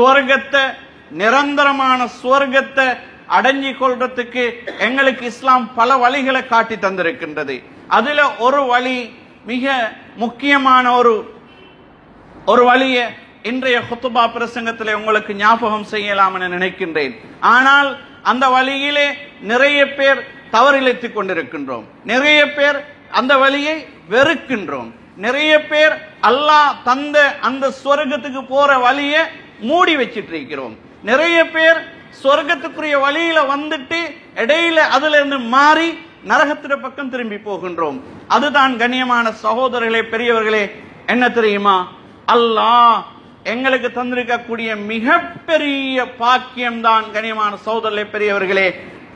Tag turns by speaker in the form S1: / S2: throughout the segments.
S1: சுவர்க்கத்தை நிரந்தரமான சுவர்க்கத்தை அடைஞ்சு கொள்றதுக்கு எங்களுக்கு இஸ்லாம் பல வழிகளை காட்டி தந்திருக்கின்றது அதுல ஒரு வழி மிக முக்கியமான ஒரு ஒரு வழியை இன்றைய குத்துபா பிரசங்கத்தில் உங்களுக்கு ஞாபகம் செய்யலாம் என நினைக்கின்றேன் ஆனால் அந்த வழியிலே நிறைய பேர் தவறிழைத்துக் கொண்டிருக்கின்றோம் நிறைய பேர் அந்த வழியை வெறுக்கின்றோம் நிறைய பேர் அல்லாஹ் தந்த அந்த சொர்க்கத்துக்கு போற வழியை மூடி வச்சிட்டு இருக்கிறோம் நிறைய பேர் சொர்க்கத்துக்குரிய வழியில வந்துட்டு இடையில அதுல இருந்து மாறி நரகத்திட பக்கம் திரும்பி போகின்றோம் அதுதான் கண்ணியமான சகோதரர்களே பெரியவர்களே என்ன தெரியுமா அல்லாஹ் எங்களுக்கு தந்திருக்கக்கூடிய மிகப்பெரிய பாக்கியம்தான் கண்ணியமான சகோதரர்களே பெரியவர்களே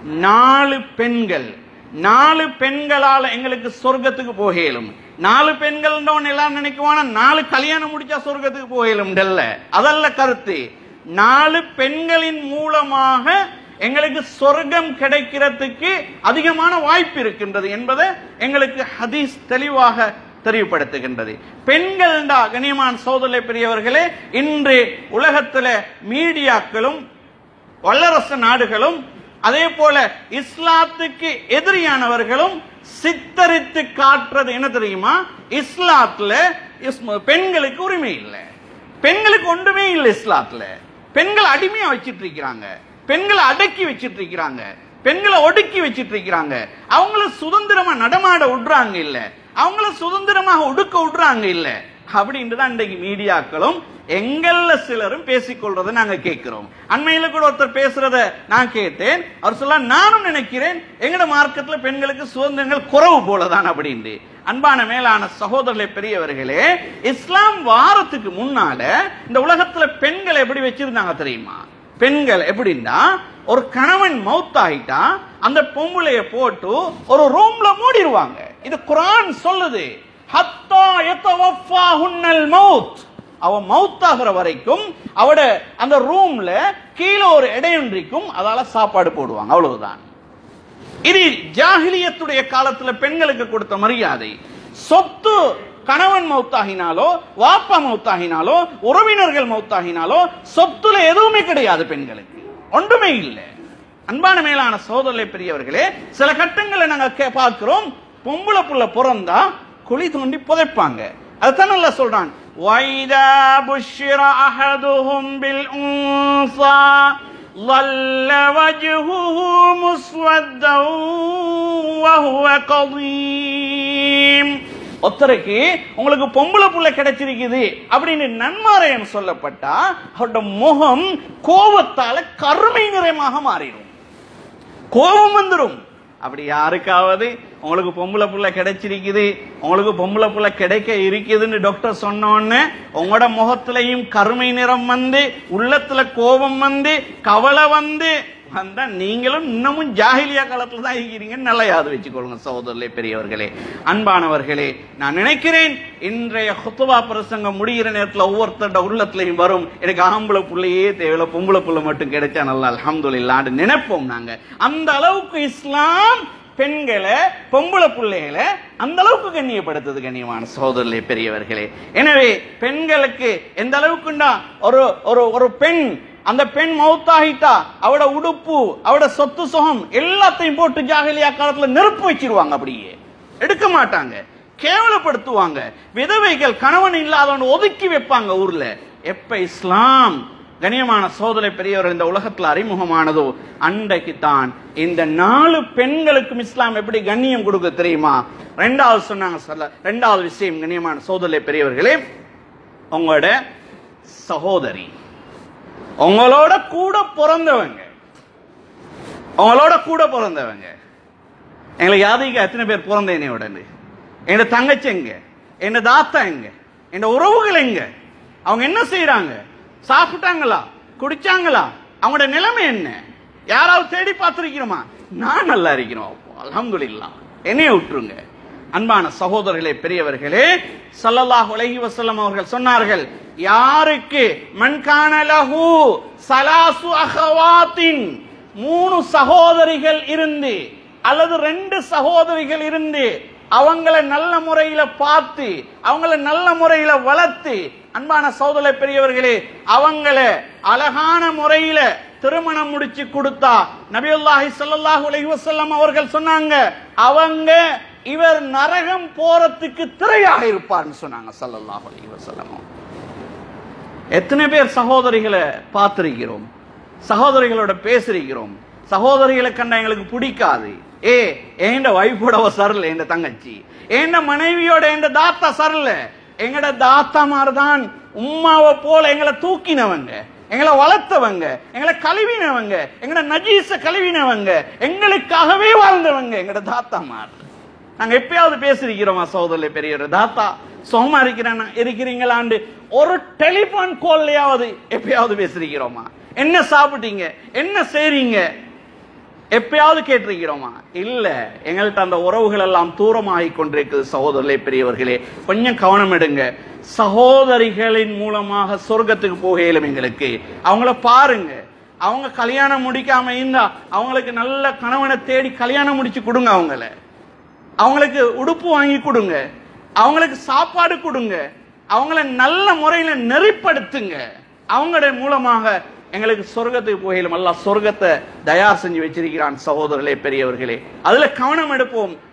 S1: நாலு பெண்கள் நாலு பெண்களால எங்களுக்கு சொர்க்கத்துக்கு போகலும் நாலு பெண்கள் எல்லாம் நினைக்குவானா நாலு கல்யாணம் முடிச்சா சொர்க்கத்துக்கு போகலும் அதல்ல கருத்து நாலு பெண்களின் மூலமாக எங்களுக்கு சொர்க்கம் கிடைக்கிறதுக்கு அதிகமான வாய்ப்பு இருக்கின்றது என்பதை எங்களுக்கு ஹதீஸ் தெளிவாக தெளிவுபடுத்துகின்றது பெண்கள் கனியமான சோதனை பெரியவர்களே இன்று உலகத்துல மீடியாக்களும் வல்லரசு நாடுகளும் அதே போல இஸ்லாத்துக்கு எதிரியானவர்களும் சித்தரித்து காட்டுறது என்ன தெரியுமா இஸ்லாத்துல இஸ்ம- பெண்களுக்கு உரிமை இல்லை பெண்களுக்கு ஒன்றுமே இல்லை இஸ்லாத்துல பெண்களை அடிமையா வச்சிட்டு இருக்கிறாங்க பெண்களை அடக்கி வச்சிட்டு இருக்கிறாங்க பெண்களை ஒடுக்கி வச்சிட்டு இருக்கிறாங்க அவங்கள சுதந்திரமா நடமாட விடுறாங்க இல்ல அவங்கள சுதந்திரமாக ஒடுக்க விடுறாங்க இல்ல அப்படின்ட்டு தான் இன்றைக்கு மீடியாக்களும் எங்கள்ல சிலரும் பேசிக்கொள்றதை நாங்க கேட்கிறோம் அண்மையில கூட ஒருத்தர் பேசுறத நான் கேட்டேன் அவர் சொல்ல நானும் நினைக்கிறேன் எங்கட மார்க்கத்துல பெண்களுக்கு சுதந்திரங்கள் குறவு போலதான் அப்படின்ட்டு அன்பான மேலான சகோதரர்களே பெரியவர்களே இஸ்லாம் வாரத்துக்கு முன்னால இந்த உலகத்துல பெண்கள் எப்படி வச்சிருந்தாங்க தெரியுமா பெண்கள் எப்படின்னா ஒரு கணவன் மவுத் ஆயிட்டா அந்த பொம்பளைய போட்டு ஒரு ரூம்ல மூடிடுவாங்க இது குரான் சொல்லுது ஹத்தா யத்தவஃபாஹுன்னல் மவுத் அவ மவுத் ஆகிற வரைக்கும் அவட அந்த ரூம்ல கீழே ஒரு இடையொன்றிக்கும் அதால சாப்பாடு போடுவாங்க அவ்வளவுதான் இது ஜாகிலியத்துடைய காலத்துல பெண்களுக்கு கொடுத்த மரியாதை சொத்து கணவன் மௌத்தாகினாலோ வாப்பா மௌத்தாகினாலோ உறவினர்கள் மௌத்தாகினாலோ சொத்துல எதுவுமே கிடையாது பெண்களுக்கு ஒன்றுமே இல்லை அன்பான மேலான சோதரலை பெரியவர்களே சில கட்டங்களை நாங்க கே- பார்க்கிறோம் பொம்பளை புள்ள பிறந்தா குழி தோண்டி புதைப்பாங்க அதுதான் நல்லா சொல்றான் وَإِذَا بُشِّرَ أَحَدُهُم بِالْأُنثَى ظل وجهه مسودا وهو قضيم ஒருத்தருக்கு உங்களுக்கு பொம்பளை புள்ள கிடைச்சிருக்குது அப்படின்னு நன்மாரையன் சொல்லப்பட்டா அவரோட முகம் கோபத்தால கருமை நிறமாக மாறிடும் கோபம் வந்துடும் அப்படி யாருக்காவது உங்களுக்கு பொம்பளை புள்ள கிடைச்சிருக்குது உங்களுக்கு பொம்பளை புள்ள கிடைக்க இருக்குதுன்னு டாக்டர் சொன்ன உடனே உங்களோட முகத்திலையும் கருமை நிறம் வந்து உள்ளத்துல கோபம் வந்து கவலை வந்து வந்தா நீங்களும் இன்னமும் ஜாகிலியா காலத்துல தான் இருக்கிறீங்கன்னு நல்லா யாவது வச்சுக்கொள்ளுங்க சகோதரர்களே பெரியவர்களே அன்பானவர்களே நான் நினைக்கிறேன் இன்றைய ஹுத்துவா பிரசங்கம் முடிகிற நேரத்துல ஒவ்வொருத்தரோட உள்ளத்திலையும் வரும் எனக்கு ஆம்பளை புள்ளையே தேவையில்ல பொம்பளை புள்ள மட்டும் கிடைச்சா நல்லா அல்ஹம்துலில்லாஹ்னு நினைப்போம் நாங்க அந்த அளவுக்கு இஸ்லாம் பெண்களை பொம்பளை பிள்ளைகளை அந்த அளவுக்கு கண்ணியப்படுத்துது கண்ணியமான சகோதரர்களே பெரியவர்களே எனவே பெண்களுக்கு எந்த அளவுக்குண்டா ஒரு ஒரு ஒரு பெண் அந்த பெண் மௌத்தாகிட்டா அவட உடுப்பு அவட சொத்து சுகம் எல்லாத்தையும் போட்டு ஜாகலியா காலத்துல நெருப்பு வச்சிருவாங்க அப்படியே எடுக்க மாட்டாங்க கேவலப்படுத்துவாங்க விதவைகள் கணவன் இல்லாதவன் ஒதுக்கி வைப்பாங்க ஊர்ல எப்ப இஸ்லாம் கண்ணியமான சோதனை பெரியவர் இந்த உலகத்துல அறிமுகமானதோ அன்றைக்கு தான் இந்த நாலு பெண்களுக்கும் இஸ்லாம் எப்படி கண்ணியம் கொடுக்க தெரியுமா ரெண்டாவது சொன்னாங்க சொல்ல ரெண்டாவது விஷயம் கண்ணியமான சோதனை பெரியவர்களே உங்களோட சகோதரி உங்களோட கூட பிறந்தவங்க உங்களோட கூட பிறந்தவங்க எங்களுக்கு யாதிக்கு எத்தனை பேர் பிறந்த என்னையோட எங்க தங்கச்சி எங்க எங்க தாத்தா எங்க எங்க உறவுகள் எங்க அவங்க என்ன செய்யறாங்க சாப்பிட்டாங்களா குடிச்சாங்களா அவங்களோட நிலைமை என்ன யாராவது தேடி பார்த்திருக்கிறோமா நான் நல்லா இருக்கிறோம் அல்ஹம்துலில்லாஹ் என்னைய விட்டுருங்க அன்பான சகோதரர்களே பெரியவர்களே ஸல்லல்லாஹு அலைஹி வஸல்லம் அவர்கள் சொன்னார்கள் யாருக்கு மன்கான லஹு சலாசு அகவாத்தின் மூணு சகோதரிகள் இருந்து அல்லது ரெண்டு சகோதரிகள் இருந்து அவங்கள நல்ல முறையில பார்த்து அவங்கள நல்ல முறையில வளர்த்து அன்பான சோதலை பெரியவர்களே அவங்கள அழகான முறையில திருமணம் முடிச்சு கொடுத்தா நபியுல்லாஹி ஸல்லல்லாஹு அலைஹி வஸல்லம் அவர்கள் சொன்னாங்க அவங்க இவர் நரகம் போறதுக்கு திரையாக இருப்பார்னு சொன்னாங்க ஸல்லல்லாஹு அலைஹி வஸல்லம் எத்தனை பேர் சகோதரிகளை பார்த்திருக்கிறோம் சகோதரிகளோட பேசிருக்கிறோம் சகோதரிகளை கண்ட எங்களுக்கு பிடிக்காது ஏ எந்த வைஃபோட சரல எந்த தங்கச்சி எந்த மனைவியோட எந்த தாத்தா சரல எங்கட தாத்தாமார் தான் உம்மாவை போல எங்களை தூக்கினவங்க எங்களை வளர்த்தவங்க எங்களை கழுவினவங்க எங்கட நஜீச கழுவினவங்க எங்களுக்காகவே வாழ்ந்தவங்க எங்கட தாத்தாமார் நாங்க எப்பயாவது பேசிருக்கிறோமா சகோதரர் பெரியவர் தாத்தா சுகமா இருக்கிறேன் இருக்கிறீங்களாண்டு ஒரு டெலிபோன் கால்லையாவது எப்பயாவது பேசிருக்கிறோமா என்ன சாப்பிட்டீங்க என்ன செய்றீங்க எப்பயாவது கேட்டிருக்கிறோமா இல்ல எங்கள்கிட்ட அந்த உறவுகள் எல்லாம் தூரமாகி கொண்டிருக்குது சகோதரர்களே பெரியவர்களே கொஞ்சம் கவனம் எடுங்க சகோதரிகளின் மூலமாக சொர்க்கத்துக்கு போக இயலும் எங்களுக்கு அவங்கள பாருங்க அவங்க கல்யாணம் முடிக்காம இருந்தா அவங்களுக்கு நல்ல கணவனை தேடி கல்யாணம் முடிச்சு கொடுங்க அவங்கள அவங்களுக்கு உடுப்பு வாங்கி கொடுங்க அவங்களுக்கு சாப்பாடு கொடுங்க அவங்கள நல்ல முறையில நெறிப்படுத்துங்க அவங்களுடைய மூலமாக எங்களுக்கு சொர்க்கத்துக்கு போயிலும் அல்லாஹ் சொர்க்கத்தை தயார் செஞ்சு வச்சிருக்கிறான் சகோதரர்களே பெரியவர்களே அதுல கவனம் எடுப்போம்